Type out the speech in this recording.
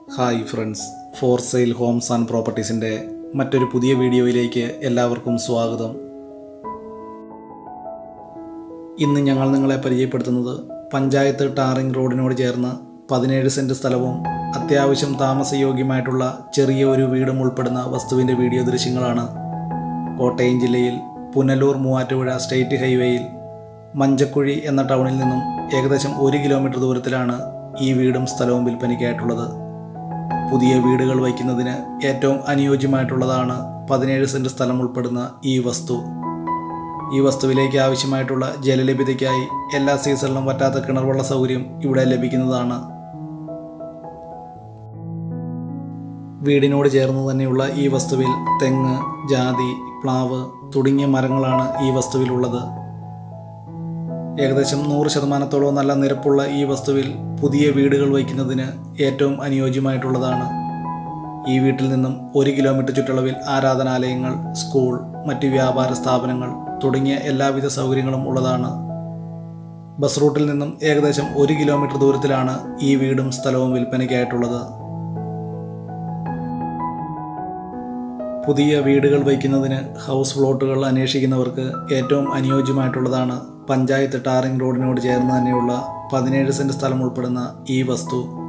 hi friends for sale homes and പ്രോപ്പർട്ടീസിൻ്റെ മറ്റൊരു പുതിയ വീഡിയോയിലേക്ക് എല്ലാവർക്കും സ്വാഗതം ഇന്ന് ഞങ്ങൾ നിങ്ങളെ പരിചയപ്പെടുത്തുന്നത് പഞ്ചായത്ത് ടാറിംഗ് റോഡിനോട് ചേർന്ന് പതിനേഴ് സെൻറ്റ് സ്ഥലവും അത്യാവശ്യം താമസയോഗ്യമായിട്ടുള്ള ചെറിയ ഒരു വീടും ഉൾപ്പെടുന്ന വസ്തുവിൻ്റെ വീഡിയോ ദൃശ്യങ്ങളാണ് കോട്ടയം ജില്ലയിൽ പുനലൂർ മൂവാറ്റുപുഴ സ്റ്റേറ്റ് ഹൈവേയിൽ മഞ്ചക്കുഴി എന്ന ടൗണിൽ നിന്നും ഏകദേശം ഒരു കിലോമീറ്റർ ദൂരത്തിലാണ് ഈ വീടും സ്ഥലവും വിൽപ്പനയ്ക്കായിട്ടുള്ളത് പുതിയ വീടുകൾ വയ്ക്കുന്നതിന് ഏറ്റവും അനുയോജ്യമായിട്ടുള്ളതാണ് പതിനേഴ് സെൻറ്റ് സ്ഥലം ഉൾപ്പെടുന്ന ഈ വസ്തു ഈ വസ്തുവിലേക്ക് ആവശ്യമായിട്ടുള്ള ജലലഭ്യതയ്ക്കായി എല്ലാ സീസണിലും പറ്റാത്ത കിണർവെള്ള സൗകര്യം ഇവിടെ ലഭിക്കുന്നതാണ് വീടിനോട് ചേർന്ന് തന്നെയുള്ള ഈ വസ്തുവിൽ തെങ്ങ് ജാതി പ്ലാവ് തുടങ്ങിയ മരങ്ങളാണ് ഈ വസ്തുവിലുള്ളത് ഏകദേശം നൂറ് ശതമാനത്തോളം നല്ല നിരപ്പുള്ള ഈ വസ്തുവിൽ പുതിയ വീടുകൾ വയ്ക്കുന്നതിന് ഏറ്റവും അനുയോജ്യമായിട്ടുള്ളതാണ് ഈ വീട്ടിൽ നിന്നും ഒരു കിലോമീറ്റർ ചുറ്റളവിൽ ആരാധനാലയങ്ങൾ സ്കൂൾ മറ്റ് വ്യാപാര സ്ഥാപനങ്ങൾ തുടങ്ങിയ എല്ലാവിധ സൗകര്യങ്ങളും ഉള്ളതാണ് ബസ് റൂട്ടിൽ നിന്നും ഏകദേശം ഒരു കിലോമീറ്റർ ദൂരത്തിലാണ് ഈ വീടും സ്ഥലവും വിൽപ്പനയ്ക്കായിട്ടുള്ളത് പുതിയ വീടുകൾ വയ്ക്കുന്നതിന് ഹൗസ് പ്ലോട്ടുകൾ അന്വേഷിക്കുന്നവർക്ക് ഏറ്റവും അനുയോജ്യമായിട്ടുള്ളതാണ് പഞ്ചായത്ത് ടാറിംഗ് റോഡിനോട് ചേർന്ന് തന്നെയുള്ള പതിനേഴ് സെൻറ്റ് സ്ഥലം ഉൾപ്പെടുന്ന ഈ വസ്തു